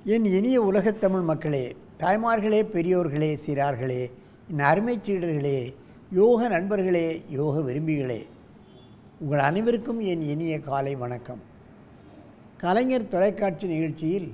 என் இனிய உலகத் தமிழ் மக்களே தாய்மார்களே பெரியோர்களே சிறார்களே என் அருமைச் சீடர்களே யோக நண்பர்களே யோக விரும்பிகளே உங்கள் அனைவருக்கும் என் இனிய காலை வணக்கம் கலைஞர் தொலைக்காட்சி நிகழ்ச்சியில்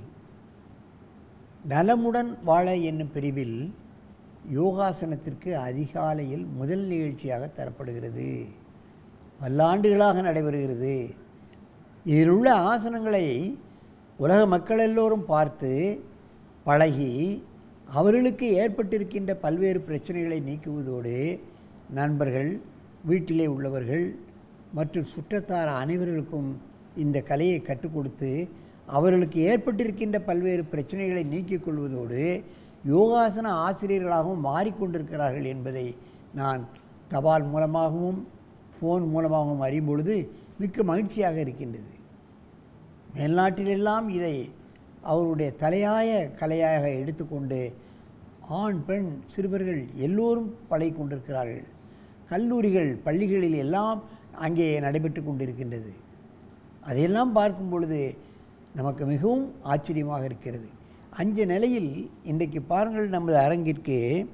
நலமுடன் வாழ என்னும் பிரிவில் யோகாசனத்திற்கு அதிகாலையில் முதல் நிகழ்ச்சியாக தரப்படுகிறது பல்லாண்டுகளாக நடைபெறுகிறது இதில் உள்ள ஆசனங்களை உலக மக்கள் எல்லோரும் பார்த்து பழகி அவர்களுக்கு ஏற்பட்டிருக்கின்ற பல்வேறு பிரச்சனைகளை நீக்குவதோடு நண்பர்கள் வீட்டிலே உள்ளவர்கள் மற்றும் சுற்றத்தார் அனைவர்களுக்கும் இந்த கலையை கற்றுக் கொடுத்து அவர்களுக்கு ஏற்பட்டிருக்கின்ற பல்வேறு பிரச்சனைகளை நீக்கிக் கொள்வதோடு யோகாசன ஆசிரியர்களாகவும் மாறிக்கொண்டிருக்கிறார்கள் என்பதை நான் தபால் மூலமாகவும் ஃபோன் மூலமாகவும் அறியும் பொழுது மிக்க மகிழ்ச்சியாக இருக்கின்றது மேல்நாட்டிலெல்லாம் இதை அவருடைய தலையாய கலையாக எடுத்துக்கொண்டு ஆண் பெண் சிறுவர்கள் எல்லோரும் பழகி கொண்டிருக்கிறார்கள் கல்லூரிகள் பள்ளிகளில் எல்லாம் அங்கே நடைபெற்று கொண்டிருக்கின்றது அதையெல்லாம் பார்க்கும் பொழுது நமக்கு மிகவும் ஆச்சரியமாக இருக்கிறது அஞ்ச நிலையில் இன்றைக்கு பாருங்கள் நமது அரங்கிற்கு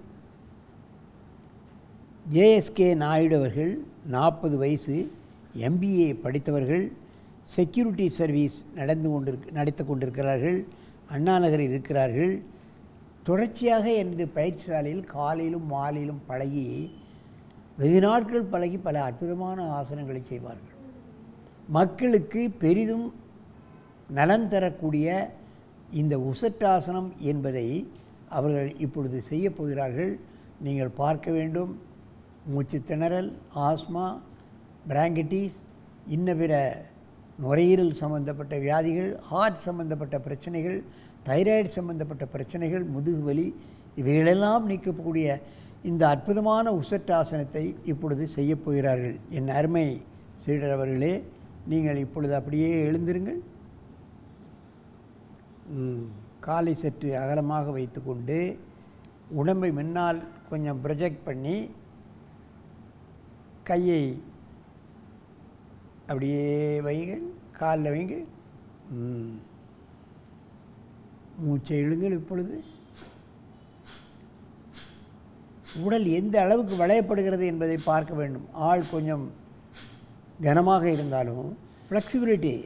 ஜேஎஸ்கே நாயுடு அவர்கள் நாற்பது வயசு எம்பிஏ படித்தவர்கள் செக்யூரிட்டி சர்வீஸ் நடந்து கொண்டிருக்க நடத்தி கொண்டிருக்கிறார்கள் அண்ணா நகரில் இருக்கிறார்கள் தொடர்ச்சியாக எனது பயிற்சி சாலையில் காலையிலும் மாலையிலும் பழகி வெகு நாட்கள் பழகி பல அற்புதமான ஆசனங்களை செய்வார்கள் மக்களுக்கு பெரிதும் நலன் தரக்கூடிய இந்த உசட்டாசனம் என்பதை அவர்கள் இப்பொழுது செய்யப் போகிறார்கள் நீங்கள் பார்க்க வேண்டும் மூச்சு திணறல் ஆஸ்மா பிராங்கட்டிஸ் இன்ன பிற நுரையீரல் சம்பந்தப்பட்ட வியாதிகள் ஹார்ட் சம்பந்தப்பட்ட பிரச்சனைகள் தைராய்டு சம்பந்தப்பட்ட பிரச்சனைகள் முதுகுவலி இவைகளெல்லாம் நீக்கக்கூடிய இந்த அற்புதமான உசட்டாசனத்தை இப்பொழுது செய்யப் போகிறார்கள் என் அருமை சீடர் அவர்களே நீங்கள் இப்பொழுது அப்படியே எழுந்திருங்கள் ம், காலை சற்று அகலமாக வைத்துக்கொண்டு உடம்பை முன்னால் கொஞ்சம் ப்ரொஜெக்ட் பண்ணி கையை அப்படியே வைங்கள் காலில் வைங்க ம். மூச்சை இழுங்கள் இப்பொழுது உடல் எந்த அளவுக்கு வளையப்படுகிறது என்பதை பார்க்க வேண்டும் ஆள் கொஞ்சம் கனமாக இருந்தாலும் ஃப்ளெக்சிபிலிட்டி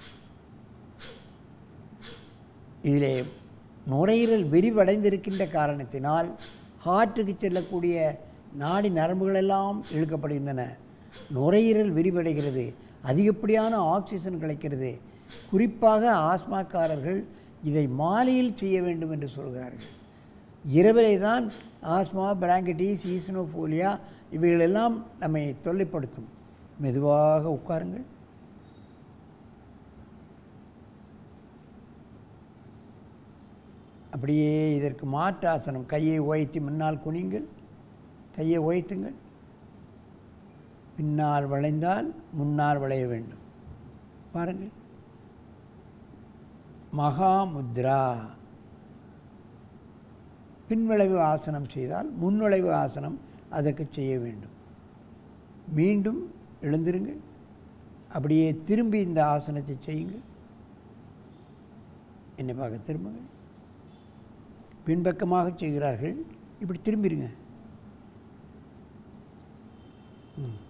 இதிலே நுரையீரல் விரிவடைந்திருக்கின்ற காரணத்தினால் ஹார்ட்டுக்கு செல்லக்கூடிய நாடி நரம்புகளெல்லாம் இழுக்கப்படுகின்றன நுரையீரல் விரிவடைகிறது அதிகப்படியான ஆக்சிஜன் கிடைக்கிறது குறிப்பாக ஆஸ்மாக்காரர்கள் இதை மாலையில் செய்ய வேண்டும் என்று சொல்கிறார்கள் இரவிலே தான் ஆஸ்மா பிராங்கடிஸ் ஈசனோஃபோலியா இவைகளெல்லாம் நம்மை தொல்லைப்படுத்தும் மெதுவாக உட்காருங்கள் அப்படியே இதற்கு மாற்று ஆசனம் கையை உயர்த்தி முன்னால் குனிங்கள் கையை உயர்த்துங்கள் பின்னால் வளைந்தால் முன்னால் வளைய வேண்டும் பாருங்கள் மகாமுத்ரா பின்விளைவு ஆசனம் செய்தால் முன்விளைவு ஆசனம் அதற்கு செய்ய வேண்டும் மீண்டும் எழுந்திருங்கள் அப்படியே திரும்பி இந்த ஆசனத்தை செய்யுங்கள் என்னை பார்க்க திரும்புங்கள் பின்பக்கமாக செய்கிறார்கள் இப்படி திரும்பிடுங்க ம்.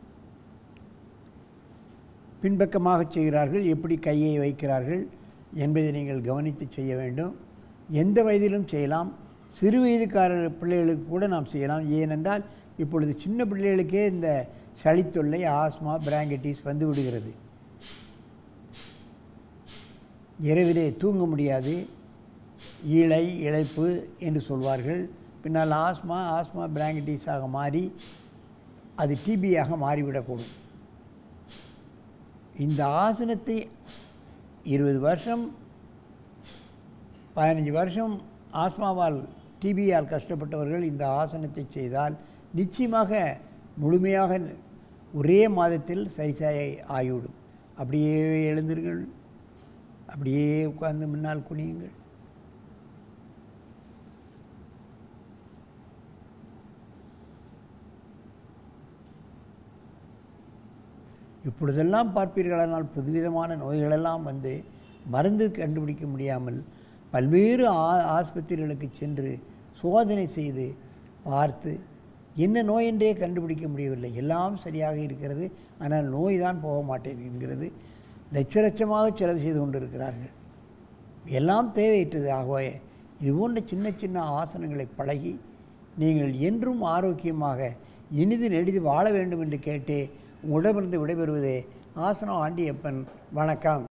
பின்பக்கமாக செய்கிறார்கள் எப்படி கையை வைக்கிறார்கள் என்பதை நீங்கள் கவனித்து செய்ய வேண்டும் எந்த வயதிலும் செய்யலாம் சிறு வயதுக்கார பிள்ளைகளுக்கு கூட நாம் செய்யலாம் ஏனென்றால் இப்பொழுது சின்ன பிள்ளைகளுக்கே இந்த சளித்தொல்லை ஆஸ்மா பிராங்கட்டிஸ் வந்து விடுகிறது இரவிலே தூங்க முடியாது ஈழை இழைப்பு என்று சொல்வார்கள் பின்னால் ஆஸ்மா ஆஸ்மா பிராங்கட்டிஸாக மாறி அது டிபியாக மாறிவிடக்கூடும் இந்த ஆசனத்தை இருபது வருஷம் பதினஞ்சு வருஷம் ஆஸ்மாவால் டிபியால் கஷ்டப்பட்டவர்கள் இந்த ஆசனத்தை செய்தால் நிச்சயமாக முழுமையாக ஒரே மாதத்தில் சரிசாய ஆகிவிடும் அப்படியே எழுந்தீர்கள் அப்படியே உட்கார்ந்து முன்னால் குனியுங்கள் இப்பொழுதெல்லாம் பார்ப்பீர்களானால் புதுவிதமான நோய்களெல்லாம் வந்து மருந்து கண்டுபிடிக்க முடியாமல் பல்வேறு ஆ ஆஸ்பத்திரிகளுக்கு சென்று சோதனை செய்து பார்த்து என்ன நோய் என்றே கண்டுபிடிக்க முடியவில்லை எல்லாம் சரியாக இருக்கிறது ஆனால் நோய் தான் போக மாட்டேங்கிறது லட்ச லட்சமாக செலவு செய்து கொண்டிருக்கிறார்கள் எல்லாம் தேவையற்றது ஆகவே இது போன்ற சின்ன சின்ன ஆசனங்களை பழகி நீங்கள் என்றும் ஆரோக்கியமாக இனிது நெடிது வாழ வேண்டும் என்று கேட்டு உங்களிடமிருந்து விடைபெறுவதே ஆசனம் ஆண்டியப்பன் வணக்கம்